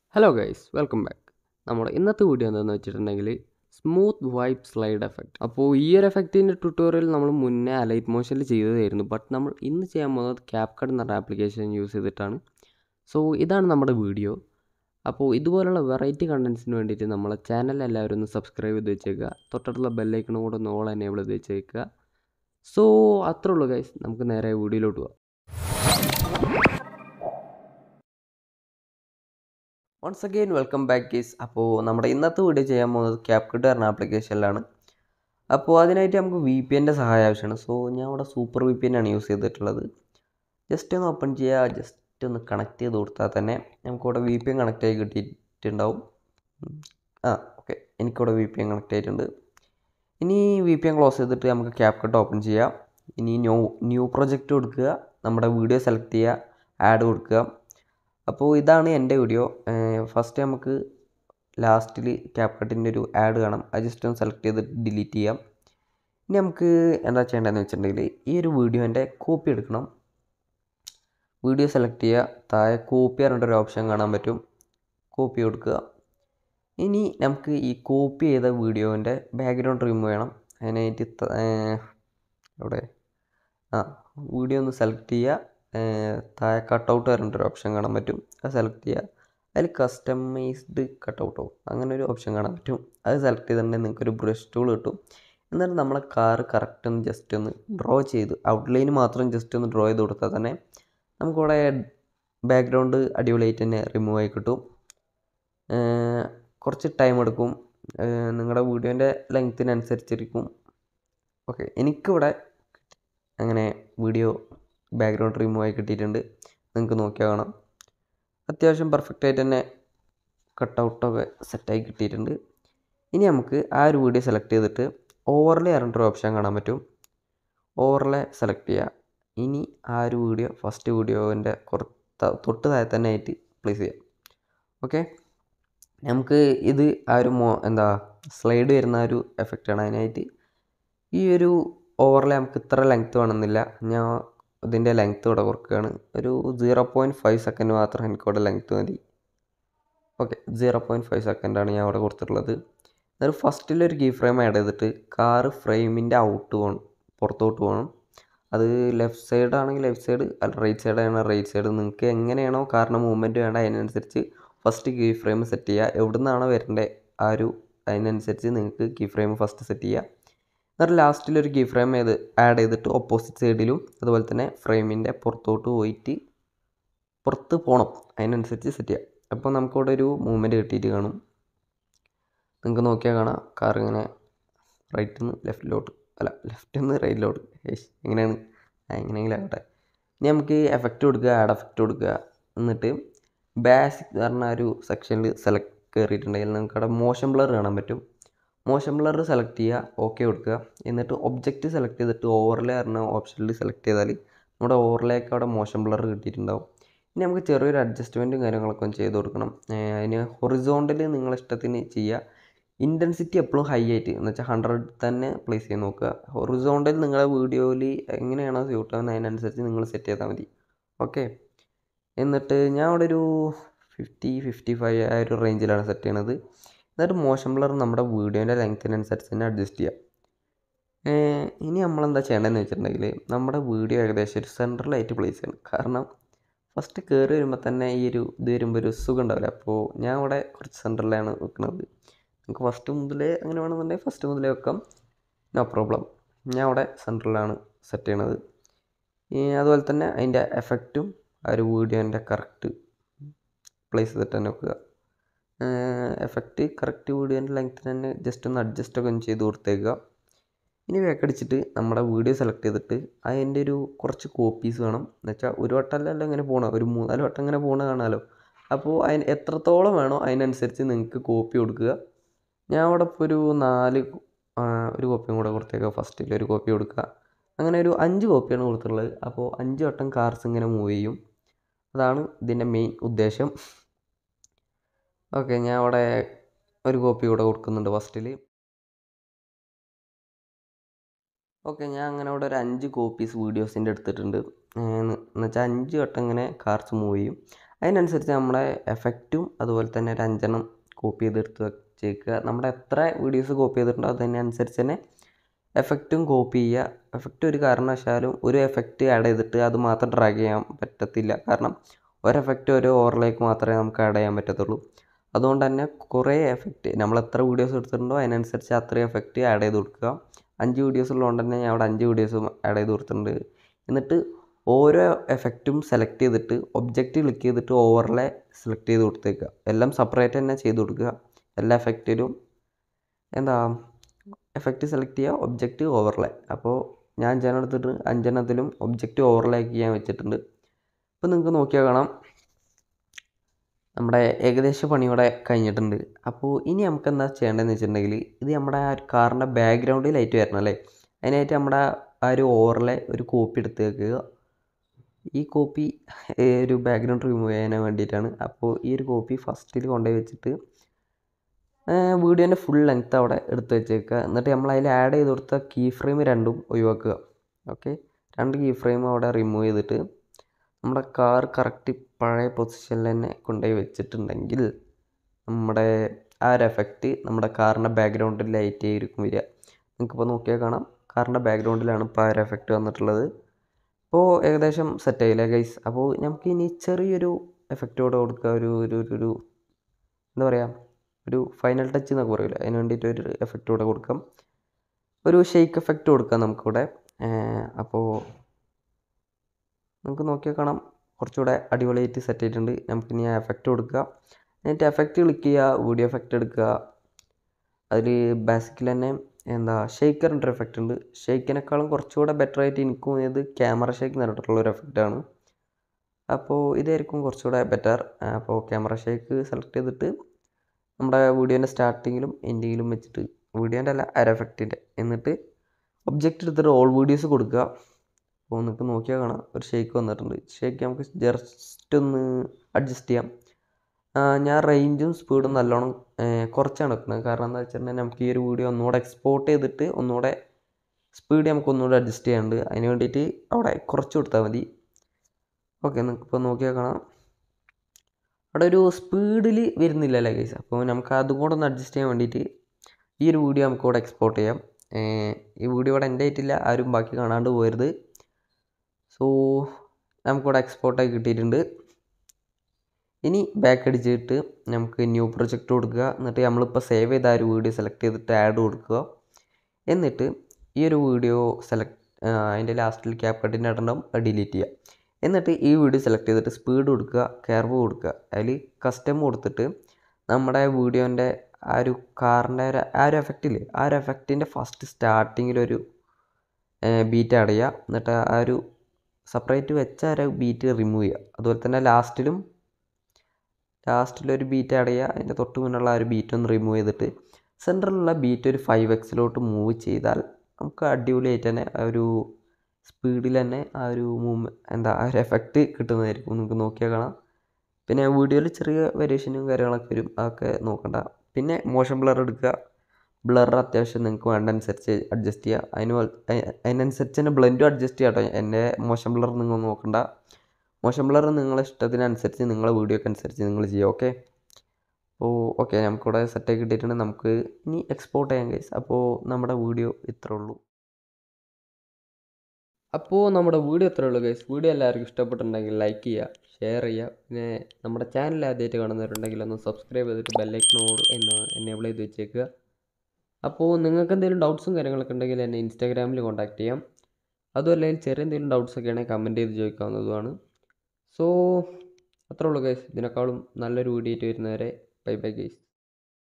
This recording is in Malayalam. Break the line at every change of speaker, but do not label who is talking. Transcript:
ഹലോ ഗൈസ് വെൽക്കം ബാക്ക് നമ്മുടെ ഇന്നത്തെ വീഡിയോ എന്താണെന്ന് വെച്ചിട്ടുണ്ടെങ്കിൽ സ്മൂത്ത് വൈപ്പ് സ്ലൈഡ് എഫക്റ്റ് അപ്പോൾ ഈ ഒരു എഫക്റ്റിൻ്റെ ട്യൂട്ടോറിയൽ നമ്മൾ മുന്നേ അലൈറ്റ് മോഷനിൽ ചെയ്തതായിരുന്നു ബട്ട് നമ്മൾ ഇന്ന് ചെയ്യാൻ പോകുന്നത് ക്യാപ് കട്ട് എന്ന് പറഞ്ഞ ആപ്ലിക്കേഷൻ യൂസ് ചെയ്തിട്ടാണ് സോ ഇതാണ് നമ്മുടെ വീഡിയോ അപ്പോൾ ഇതുപോലുള്ള വെറൈറ്റി കണ്ടൻസിന് വേണ്ടിയിട്ട് നമ്മളെ ചാനൽ എല്ലാവരും ഒന്ന് സബ്സ്ക്രൈബ് ചെയ്ത് വെച്ചേക്കുക തൊട്ടടുത്തുള്ള ബെല്ലൈക്കണും കൂടെ ഒന്ന് ഓൾ എനേബിൾ ചെയ്ത് വെച്ചേക്കുക സോ അത്രേ ഉള്ളൂ ഗൈസ് നമുക്ക് നേരെ വീഡിയോയിലോട്ട് പോകാം once again welcome back guys അപ്പോൾ നമ്മുടെ ഇന്നത്തെ വീഡിയോ ചെയ്യാൻ പോകുന്നത് ക്യാപ്കട്ട് പറഞ്ഞ ആപ്ലിക്കേഷനിലാണ് അപ്പോൾ അതിനായിട്ട് നമുക്ക് വി പി എൻ്റെ സഹായം ആവശ്യമാണ് സോ ഞാൻ ഇവിടെ സൂപ്പർ വി പി എൻ ആണ് യൂസ് ചെയ്തിട്ടുള്ളത് ജസ്റ്റ് ഒന്ന് ഓപ്പൺ ചെയ്യുക ജസ്റ്റ് ഒന്ന് കണക്ട് ചെയ്ത് കൊടുത്താൽ തന്നെ നമുക്കിവിടെ വി പി എൻ കണക്ട് ആയി കിട്ടിയിട്ടുണ്ടാവും ആ ഓക്കെ എനിക്കിവിടെ വി പി എൻ കണക്ട് ആയിട്ടുണ്ട് ഇനി വി പി എൻ ക്ലോസ് ചെയ്തിട്ട് നമുക്ക് ക്യാപ്കട്ട് ഓപ്പൺ ചെയ്യാം ഇനി ന്യൂ ന്യൂ പ്രൊജക്റ്റ് കൊടുക്കുക നമ്മുടെ വീഡിയോ സെലക്ട് ചെയ്യുക ആഡ് കൊടുക്കുക അപ്പോൾ ഇതാണ് എൻ്റെ വീഡിയോ ഫസ്റ്റ് നമുക്ക് ലാസ്റ്റിൽ ക്യാപ്കട്ടിൻ്റെ ഒരു ആഡ് കാണാം അത് ജസ്റ്റ് ഒന്ന് സെലക്ട് ചെയ്ത് ഡിലീറ്റ് ചെയ്യാം ഇനി നമുക്ക് എന്താ ചെയ്യേണ്ടതെന്ന് വെച്ചിട്ടുണ്ടെങ്കിൽ ഈ ഒരു വീഡിയോൻ്റെ കോപ്പി എടുക്കണം വീഡിയോ സെലക്ട് ചെയ്യുക താഴെ കോപ്പി പറഞ്ഞിട്ടൊരു ഓപ്ഷൻ കാണാൻ പറ്റും കോപ്പി കൊടുക്കുക ഇനി നമുക്ക് ഈ കോപ്പി ചെയ്ത വീഡിയോൻ്റെ ബാക്ക്ഗ്രൗണ്ട് റിമൂവ് ചെയ്യണം അതിനായിട്ട് എവിടെ ആ വീഡിയോ ഒന്ന് സെലക്ട് ചെയ്യുക താഴെ കട്ടൗട്ട് പറഞ്ഞിട്ടൊരു ഓപ്ഷൻ കാണാൻ പറ്റും അത് സെലക്ട് ചെയ്യുക അതിൽ കസ്റ്റമൈസ്ഡ് കട്ടൗട്ടോ അങ്ങനെ ഒരു ഓപ്ഷൻ കാണാൻ പറ്റും അത് സെലക്ട് ചെയ്തിട്ടുണ്ടെങ്കിൽ നിങ്ങൾക്ക് ഒരു ബ്രഷ് ടൂൾ കിട്ടും എന്നിട്ട് നമ്മളെ കാർ കറക്റ്റ് ഒന്ന് ജസ്റ്റ് ഒന്ന് ഡ്രോ ചെയ്ത് ഔട്ട്ലൈൻ മാത്രം ജസ്റ്റ് ഒന്ന് ഡ്രോ ചെയ്ത് കൊടുത്താൽ തന്നെ നമുക്കിവിടെ ബാക്ക്ഗ്രൗണ്ട് അടിപൊളിയായിട്ട് തന്നെ റിമൂവ് ആയി കിട്ടും കുറച്ച് ടൈം എടുക്കും നിങ്ങളുടെ വീഡിയോൻ്റെ ലെങ്ത്തിനനുസരിച്ചിരിക്കും ഓക്കെ എനിക്കിവിടെ അങ്ങനെ വീഡിയോ ബാക്ക്ഗ്രൗണ്ട് റിമൂവ് ആയി കിട്ടിയിട്ടുണ്ട് നിങ്ങൾക്ക് നോക്കിയാൽ കാണാം അത്യാവശ്യം പെർഫെക്റ്റ് ആയിട്ട് തന്നെ കട്ടൗട്ടൊക്കെ സെറ്റായി കിട്ടിയിട്ടുണ്ട് ഇനി നമുക്ക് ആ ഒരു വീഡിയോ സെലക്ട് ചെയ്തിട്ട് ഓവർലേ പറഞ്ഞിട്ടൊരു ഓപ്ഷൻ കാണാൻ പറ്റും ഓവർലേ സെലക്ട് ചെയ്യുക ഇനി ആ ഒരു വീഡിയോ ഫസ്റ്റ് വീഡിയോൻ്റെ കുറത്ത് തൊട്ട് താഴെ തന്നെ ആയിട്ട് പ്ലേസ് ചെയ്യാം ഓക്കെ നമുക്ക് ഇത് ആ ഒരു മോ എന്താ സ്ലൈഡ് വരുന്ന ഒരു എഫക്റ്റാണ് അതിനായിട്ട് ഈ ഒരു ഓവർലേ നമുക്ക് ഇത്ര ലെങ്ത്ത് വേണമെന്നില്ല ഞാൻ ഇതിൻ്റെ ലെങ്ത്ത് ഇവിടെ കുറക്കുകയാണ് ഒരു സീറോ പോയിൻറ്റ് ഫൈവ് സെക്കൻഡ് മാത്രം എനിക്കിവിടെ ലെങ്ത്ത് മതി ഓക്കെ സീറോ പോയിൻറ്റ് ഫൈവ് സെക്കൻഡാണ് ഞാൻ ഇവിടെ കൊടുത്തിട്ടുള്ളത് എന്നിട്ട് ഫസ്റ്റിലൊരു കീ ഫ്രെയിം ആഡ് ചെയ്തിട്ട് കാറ് ഫ്രെയിമിൻ്റെ ഔട്ട് പോകണം പുറത്തോട്ട് പോകണം അത് ലെഫ്റ്റ് സൈഡ് ആണെങ്കിൽ ലെഫ്റ്റ് സൈഡ് അല്ല റൈറ്റ് സൈഡ് ആണ് റൈറ്റ് സൈഡ് നിങ്ങൾക്ക് എങ്ങനെയാണോ കാറിൻ്റെ മൂവ്മെൻറ്റ് വേണ്ട അതിനനുസരിച്ച് ഫസ്റ്റ് കീ ഫ്രെയിം സെറ്റ് ചെയ്യുക എവിടെ നിന്നാണോ വരേണ്ടത് ആ ഒരു അതിനനുസരിച്ച് നിങ്ങൾക്ക് കീ ഫ്രെയിം ഫസ്റ്റ് സെറ്റ് ചെയ്യുക എന്നിട്ട് ലാസ്റ്റിൽ ഒരു കീ ഫ്രെയിം ചെയ്ത് ആഡ് ചെയ്തിട്ട് ഓപ്പോസിറ്റ് സൈഡിലും അതുപോലെ തന്നെ ഫ്രെയിമിൻ്റെ പുറത്തോട്ട് പോയിട്ട് പുറത്ത് പോകണം അതിനനുസരിച്ച് സെറ്റ് ചെയ്യാം അപ്പോൾ നമുക്കിവിടെ ഒരു മൂവ്മെൻറ്റ് കിട്ടിയിട്ട് കാണും നിങ്ങൾക്ക് നോക്കിയാൽ കാണാം കാർ ഇങ്ങനെ റൈറ്റിൽ നിന്ന് ലെഫ്റ്റിലോട്ട് അല്ല ലെഫ്റ്റിൽ നിന്ന് റൈറ്റിലോട്ട് ഏഷ് എങ്ങനെയാണ് എങ്ങനെയെങ്കിലും ആകട്ടെ ഇനി നമുക്ക് എഫക്റ്റ് കൊടുക്കുക ആഡ് എഫക്റ്റ് കൊടുക്കുക എന്നിട്ട് ബേസിക് പറഞ്ഞ ഒരു സെക്ഷനിൽ സെലക്ട് കയറിയിട്ടുണ്ടെങ്കിൽ നിങ്ങൾക്ക് അവിടെ മോഷൻ ബ്ലർ കാണാൻ പറ്റും മോഷൻ ബ്ലർ സെലക്ട് ചെയ്യുക ഓക്കെ കൊടുക്കുക എന്നിട്ട് ഒബ്ജക്റ്റ് സെലക്ട് ചെയ്തിട്ട് ഓവർലേ പറഞ്ഞ ഓപ്ഷനിൽ സെലക്ട് ചെയ്താൽ നമ്മുടെ ഓവർലേക്ക് അവിടെ മോഷൻ ബ്ലർ കിട്ടിയിട്ടുണ്ടാവും ഇനി നമുക്ക് ചെറിയൊരു അഡ്ജസ്റ്റ്മെൻറ്റും കാര്യങ്ങളൊക്കെ ഒന്ന് ചെയ്ത് കൊടുക്കണം അതിന് ഹൊറിസോണ്ടൽ നിങ്ങളെ ഇഷ്ടത്തിന് ചെയ്യുക ഇൻറ്റൻസിറ്റി എപ്പോഴും ഹൈ ആയിട്ട് എന്ന് വെച്ചാൽ ഹൺഡ്രഡ് തന്നെ പ്ലേസ് ചെയ്ത് നോക്കുക ഹൊറിസോണ്ടൽ നിങ്ങളുടെ വീഡിയോയിൽ എങ്ങനെയാണോ സ്യൂട്ട് ആവുന്നത് അതിനനുസരിച്ച് നിങ്ങൾ സെറ്റ് ചെയ്താൽ മതി ഓക്കെ എന്നിട്ട് ഞാൻ അവിടെ ഒരു ഫിഫ്റ്റി ഫിഫ്റ്റി ഫൈവ് ആ ഒരു റേഞ്ചിലാണ് സെറ്റ് ചെയ്യണത് എന്നിട്ട് മോഷൻ ബ്ലർ നമ്മുടെ വീഡിയോൻ്റെ ലെങ്ത്തിനനുസരിച്ച് തന്നെ അഡ്ജസ്റ്റ് ചെയ്യാം ഇനി നമ്മളെന്താ ചെയ്യേണ്ടതെന്ന് വെച്ചിട്ടുണ്ടെങ്കിൽ നമ്മുടെ വീഡിയോ ഏകദേശം ഒരു സെൻട്രലായിട്ട് പ്ലേസ് ചെയ്യണം കാരണം ഫസ്റ്റ് കയറി വരുമ്പോൾ തന്നെ ഈ ഒരു ഇത് വരുമ്പോൾ ഒരു സുഖം ഉണ്ടാവില്ല അപ്പോൾ ഞാൻ ഇവിടെ കുറച്ച് സെൻട്രലാണ് വെക്കുന്നത് നമുക്ക് ഫസ്റ്റ് മുതലേ അങ്ങനെ വേണമെന്നുണ്ടെങ്കിൽ ഫസ്റ്റ് മുതലേ വെക്കാം നോ പ്രോബ്ലം ഞാൻ അവിടെ സെൻട്രലാണ് സെറ്റ് ചെയ്യണത് അതുപോലെ തന്നെ അതിൻ്റെ എഫക്റ്റും ആ ഒരു വീഡിയോൻ്റെ കറക്റ്റ് പ്ലേസ് ചെയ്തിട്ട് തന്നെ വെക്കുക എഫക്റ്റ് കറക്റ്റ് വീഡിയോൻ്റെ ലെങ്ത്തിന് തന്നെ ജസ്റ്റ് ഒന്ന് അഡ്ജസ്റ്റ് ഒക്കെ ഒന്ന് ചെയ്ത് കൊടുത്തേക്കുക ഇനി വേക്കടിച്ചിട്ട് നമ്മുടെ വീഡിയോ സെലക്ട് ചെയ്തിട്ട് അതിൻ്റെ ഒരു കുറച്ച് കോപ്പീസ് വേണം എന്ന് വെച്ചാൽ ഒരു വട്ടമല്ലല്ലോ ഇങ്ങനെ പോകണം ഒരു മൂന്നാല് വട്ടം ഇങ്ങനെ പോകണ കാണാമല്ലോ അപ്പോൾ അതിന് എത്രത്തോളം വേണോ അതിനനുസരിച്ച് നിങ്ങൾക്ക് കോപ്പി കൊടുക്കുക ഞാൻ അവിടെ ഇപ്പോൾ ഒരു നാല് ഒരു കോപ്പിയും കൂടെ കൊടുത്തേക്കുക ഫസ്റ്റിൽ ഒരു കോപ്പി കൊടുക്കുക അങ്ങനെ ഒരു അഞ്ച് കോപ്പിയാണ് കൊടുത്തിട്ടുള്ളത് അപ്പോൾ അഞ്ച് വട്ടം കാർസ് ഇങ്ങനെ മൂവ് ചെയ്യും അതാണ് ഇതിൻ്റെ മെയിൻ ഉദ്ദേശം ഓക്കെ ഞാൻ അവിടെ ഒരു കോപ്പി കൂടെ കൊടുക്കുന്നുണ്ട് ഫസ്റ്റിൽ ഓക്കെ ഞാൻ അങ്ങനെ അവിടെ ഒരു അഞ്ച് കോപ്പീസ് വീഡിയോസിൻ്റെ എടുത്തിട്ടുണ്ട് എന്ന് വെച്ചാൽ അഞ്ച് വട്ടം ഇങ്ങനെ കാർസ് മൂവ് ചെയ്യും അതിനനുസരിച്ച് നമ്മുടെ എഫക്റ്റും അതുപോലെ തന്നെ ഒരു അഞ്ചെണ്ണം കോപ്പി ചെയ്തെടുത്ത് വെച്ചേക്കുക നമ്മുടെ എത്ര വീഡിയോസ് കോപ്പി ചെയ്തിട്ടുണ്ടോ അതിനനുസരിച്ച് തന്നെ എഫക്റ്റും കോപ്പി ചെയ്യുക എഫക്റ്റ് ഒരു കാരണവശാലും ഒരു എഫക്റ്റ് ആഡ് ചെയ്തിട്ട് അത് മാത്രം ഡ്രാഗ് ചെയ്യാൻ പറ്റത്തില്ല കാരണം ഒരു എഫക്റ്റ് ഒരു ഓവറിലേക്ക് മാത്രമേ നമുക്ക് ആഡ് ചെയ്യാൻ പറ്റത്തുള്ളൂ അതുകൊണ്ട് തന്നെ കുറേ എഫക്റ്റ് നമ്മൾ എത്ര വീഡിയോസ് എടുത്തിട്ടുണ്ടോ അതിനനുസരിച്ച് അത്രയും എഫക്റ്റ് ആഡ് ചെയ്ത് കൊടുക്കുക അഞ്ച് വീഡിയോസ് ഉള്ളതുകൊണ്ട് തന്നെ ഞാൻ അവിടെ അഞ്ച് വീഡിയോസും ആഡ് ചെയ്ത് കൊടുത്തിട്ടുണ്ട് എന്നിട്ട് ഓരോ എഫക്റ്റും സെലക്ട് ചെയ്തിട്ട് ഒബ്ജക്റ്റ് ക്ലിക്ക് ചെയ്തിട്ട് ഓവറിലെ സെലക്ട് ചെയ്ത് കൊടുത്തേക്കുക എല്ലാം സെപ്പറേറ്റ് തന്നെ ചെയ്ത് കൊടുക്കുക എല്ലാ എഫക്റ്റിലും എന്താ എഫക്റ്റ് സെലക്ട് ചെയ്യുക ഒബ്ജക്റ്റ് ഓവർലേ അപ്പോൾ ഞാൻ അഞ്ചെണ്ണം എടുത്തിട്ട് അഞ്ചെണ്ണത്തിലും ഒബ്ജക്റ്റ് ഓവർലേക്ക് ചെയ്യാൻ വെച്ചിട്ടുണ്ട് അപ്പോൾ നിങ്ങൾക്ക് നോക്കിയാൽ കാണാം നമ്മുടെ ഏകദേശ പണിയോടെ കഴിഞ്ഞിട്ടുണ്ട് അപ്പോൾ ഇനി നമുക്ക് എന്താ ചെയ്യേണ്ടതെന്ന് വെച്ചിട്ടുണ്ടെങ്കിൽ ഇത് നമ്മുടെ ആ ഒരു കാറിൻ്റെ ബാക്ക്ഗ്രൗണ്ടിൽ ലൈറ്റ് വരണം അല്ലേ അതിനായിട്ട് നമ്മുടെ ആ ഒരു ഓവറിലെ ഒരു കോപ്പി എടുത്ത് വെക്കുക ഈ കോപ്പി ഒരു ബാക്ക്ഗ്രൗണ്ട് റിമൂവ് ചെയ്യാൻ വേണ്ടിയിട്ടാണ് അപ്പോൾ ഈ ഒരു കോപ്പി ഫസ്റ്റിൽ കൊണ്ടുപോയി വെച്ചിട്ട് വീഡിയോൻ്റെ ഫുൾ ലെങ്ത്ത് അവിടെ എടുത്ത് വെച്ചേക്കുക എന്നിട്ട് നമ്മൾ അതിൽ ആഡ് ചെയ്ത് കൊടുത്ത കീ ഫ്രെയിം രണ്ടും ഒഴിവാക്കുക ഓക്കെ രണ്ട് കീ ഫ്രെയിം അവിടെ റിമൂവ് ചെയ്തിട്ട് നമ്മുടെ കാർ കറക്റ്റ് പഴയ പൊസിഷനിൽ തന്നെ കൊണ്ടുപോയി വെച്ചിട്ടുണ്ടെങ്കിൽ നമ്മുടെ ആ ഒരു എഫക്റ്റ് നമ്മുടെ കാറിൻ്റെ ബാക്ക്ഗ്രൗണ്ടിൽ ലൈറ്റ് ആയിരിക്കും വരിക നിങ്ങൾക്കിപ്പോൾ നോക്കിയാൽ കാണാം കാറിൻ്റെ ബാക്ക്ഗ്രൗണ്ടിലാണ് ഇപ്പോൾ ആ ഒരു എഫക്റ്റ് വന്നിട്ടുള്ളത് അപ്പോൾ ഏകദേശം സെറ്റ് ആയില്ലേ ഗൈസ് അപ്പോൾ നമുക്ക് ഇനി ചെറിയൊരു എഫക്റ്റോടെ കൊടുക്കുക ഒരു ഒരു ഒരു എന്താ പറയുക ഒരു ഫൈനൽ ടച്ച് എന്നൊക്കെ പറയില്ല അതിന് വേണ്ടിയിട്ട് ഒരു എഫക്റ്റ് കൂടെ കൊടുക്കാം ഒരു ഷെയ്ക്ക് എഫക്റ്റ് കൊടുക്കാം നമുക്കിവിടെ അപ്പോൾ നമുക്ക് നോക്കിയാൽ കാണാം കുറച്ചുകൂടെ അടിപൊളിയായിട്ട് സെറ്റ് ചെയ്തിട്ടുണ്ട് നമുക്കിനി ആ എഫക്റ്റ് കൊടുക്കുക എന്നിട്ട് എഫക്റ്റ് ക്ലിക്ക് ചെയ്യുക വീഡിയോ എഫക്റ്റ് എടുക്കുക അതിൽ ബേസിക്കിൽ തന്നെ എന്താ ഷെയ്ക്കറിൻ്റെ ഒരു എഫക്റ്റ് ഉണ്ട് ഷെയ്ക്കിനേക്കാളും കുറച്ചുകൂടെ ബെറ്റർ ആയിട്ട് എനിക്ക് തോന്നിയത് ക്യാമറ ഷേക്ക് പറഞ്ഞിട്ടുള്ള ഒരു എഫക്റ്റാണ് അപ്പോൾ ഇതായിരിക്കും കുറച്ചുകൂടെ ബെറ്റർ അപ്പോൾ ക്യാമറ ഷേക്ക് സെലക്ട് ചെയ്തിട്ട് നമ്മുടെ വീഡിയോൻ്റെ സ്റ്റാർട്ടിങ്ങിലും എൻഡിങ്ങിലും വെച്ചിട്ട് വീഡിയോൻ്റെ അല്ല അര എഫക്റ്റിൻ്റെ എന്നിട്ട് ഒബ്ജക്റ്റ് എടുത്തിട്ട് ഓൾ വീഡിയോസ് കൊടുക്കുക അപ്പോൾ നിങ്ങൾക്ക് നോക്കിയാൽ കാണാം ഒരു ഷേക്ക് വന്നിട്ടുണ്ട് ഷേക്ക് നമുക്ക് ജസ്റ്റ് ഒന്ന് അഡ്ജസ്റ്റ് ചെയ്യാം ഞാൻ റേഞ്ചും സ്പീഡും നല്ലോണം കുറച്ചാണ് വെക്കുന്നത് കാരണം എന്താ വെച്ചിട്ടുണ്ടെങ്കിൽ നമുക്ക് ഈ ഒരു വീഡിയോ ഒന്നുകൂടെ എക്സ്പോർട്ട് ചെയ്തിട്ട് ഒന്നുകൂടെ സ്പീഡ് നമുക്ക് ഒന്നുകൂടെ അഡ്ജസ്റ്റ് ചെയ്യാനുണ്ട് അതിന് വേണ്ടിയിട്ട് അവിടെ കുറച്ച് കൊടുത്താൽ മതി ഓക്കെ നിങ്ങൾക്കിപ്പോൾ നോക്കിയാൽ കാണാം അവിടെ ഒരു സ്പീഡിൽ വരുന്നില്ലല്ലേ ഗൈസ് അപ്പോൾ നമുക്ക് അതും കൂടെ ഒന്ന് അഡ്ജസ്റ്റ് ചെയ്യാൻ വേണ്ടിയിട്ട് ഈ ഒരു വീഡിയോ നമുക്ക് ഇവിടെ എക്സ്പോർട്ട് ചെയ്യാം ഈ വീഡിയോ ഇവിടെ എൻ്റെ ആയിട്ടില്ല ആരും ബാക്കി കാണാണ്ട് പോരുത് സോ നമുക്കിവിടെ എക്സ്പോർട്ടായി കിട്ടിയിട്ടുണ്ട് ഇനി ബാക്ക് അടിച്ചിട്ട് നമുക്ക് ന്യൂ പ്രൊജക്റ്റ് കൊടുക്കുക എന്നിട്ട് നമ്മളിപ്പോൾ സേവ് ചെയ്ത ആ ഒരു വീഡിയോ സെലക്ട് ചെയ്തിട്ട് ആഡ് കൊടുക്കുക എന്നിട്ട് ഈ ഒരു വീഡിയോ സെലക്ട് അതിൻ്റെ ലാസ്റ്റിൽ ക്യാപ് കട്ടിൻ്റെ ഇടണം ഡിലീറ്റ് ചെയ്യുക എന്നിട്ട് ഈ വീഡിയോ സെലക്ട് ചെയ്തിട്ട് സ്പീഡ് കൊടുക്കുക കർവ് കൊടുക്കുക അതിൽ കസ്റ്റം കൊടുത്തിട്ട് നമ്മുടെ വീഡിയോൻ്റെ ആ ഒരു കാറിൻ്റെ ഒരു ആ ഒരു എഫക്റ്റില്ലേ ആ ഒരു എഫക്റ്റിൻ്റെ ഫസ്റ്റ് സ്റ്റാർട്ടിങ്ങിലൊരു ബീറ്റ് ആഡ് ചെയ്യുക എന്നിട്ട് ആ ഒരു സെപ്പറേറ്റ് വെച്ച ആ ഒരു ബീറ്റ് റിമൂവ് ചെയ്യുക അതുപോലെ തന്നെ ലാസ്റ്റിലും ലാസ്റ്റിലൊരു ബീറ്റ് ആഡ് ചെയ്യുക അതിൻ്റെ തൊട്ട് മുന്നുള്ള ആ ഒരു ബീറ്റ് ഒന്ന് റിമൂവ് ചെയ്തിട്ട് സെൻറ്ററിലുള്ള ബീറ്റ് ഒരു ഫൈവ് എക്സിലോട്ട് മൂവ് ചെയ്താൽ നമുക്ക് അടിപൊളിയായിട്ട് തന്നെ ആ ഒരു സ്പീഡിൽ തന്നെ ആ ഒരു മൂവ് എന്താ ആ ഒരു എഫക്റ്റ് കിട്ടുന്നതായിരിക്കും നിങ്ങൾക്ക് നോക്കിയാൽ കാണാം പിന്നെ വീഡിയോയിൽ ചെറിയ വേരിയേഷനും കാര്യങ്ങളൊക്കെ വരും അതൊക്കെ നോക്കണ്ട പിന്നെ മോഷൻ ബ്ലർ എടുക്കുക ബ്ലർ അത്യാവശ്യം നിങ്ങൾക്ക് വേണ്ട അനുസരിച്ച് അഡ്ജസ്റ്റ് ചെയ്യുക അതിന് അതിനനുസരിച്ച് തന്നെ ബ്ലെൻഡും അഡ്ജസ്റ്റ് ചെയ്യാം കേട്ടോ എൻ്റെ മോഷൻ ബ്ലർ നിങ്ങൾ നോക്കണ്ട മോഷൻ ബ്ലർ നിങ്ങളെ ഇഷ്ടത്തിനനുസരിച്ച് നിങ്ങളെ വീഡിയോക്ക് അനുസരിച്ച് നിങ്ങൾ ചെയ്യുക ഓക്കെ അപ്പോൾ ഓക്കെ നമുക്കിവിടെ സെറ്റാക്കി കിട്ടിയിട്ടുണ്ട് നമുക്ക് ഇനി എക്സ്പോർട്ട് ചെയ്യാൻ കേസ് അപ്പോൾ നമ്മുടെ വീഡിയോ ഇത്രേ ഉള്ളൂ അപ്പോൾ നമ്മുടെ വീഡിയോ ഇത്രേ ഉള്ളൂ ഗൈസ് വീഡിയോ എല്ലാവർക്കും ഇഷ്ടപ്പെട്ടിട്ടുണ്ടെങ്കിൽ ലൈക്ക് ചെയ്യുക ഷെയർ ചെയ്യുക പിന്നെ നമ്മുടെ ചാനൽ ആദ്യമായിട്ട് കാണുന്നവരുണ്ടെങ്കിൽ ഒന്ന് സബ്സ്ക്രൈബ് ചെയ്തിട്ട് ബെല്ലൈക്കനോട് എന്ന് എനേബിൾ ചെയ്ത് വെച്ചേക്കുക അപ്പോൾ നിങ്ങൾക്ക് എന്തെങ്കിലും ഡൗട്ട്സും കാര്യങ്ങളൊക്കെ ഉണ്ടെങ്കിൽ എന്നെ ഇൻസ്റ്റാഗ്രാമിൽ കോൺടാക്ട് ചെയ്യാം അതും അല്ലെങ്കിൽ ചെറിയ എന്തെങ്കിലും ഡൗട്ട്സ് ഒക്കെ ആണെങ്കിൽ കമൻറ്റ് ചെയ്ത് ചോദിക്കാവുന്നതുമാണ് സോ അത്രേ ഉള്ളൂ ഗൈസ് ഇതിനേക്കാളും നല്ലൊരു വീഡിയോ ആയിട്ട് വരുന്നവരെ ബൈ ബൈ ഗൈസ്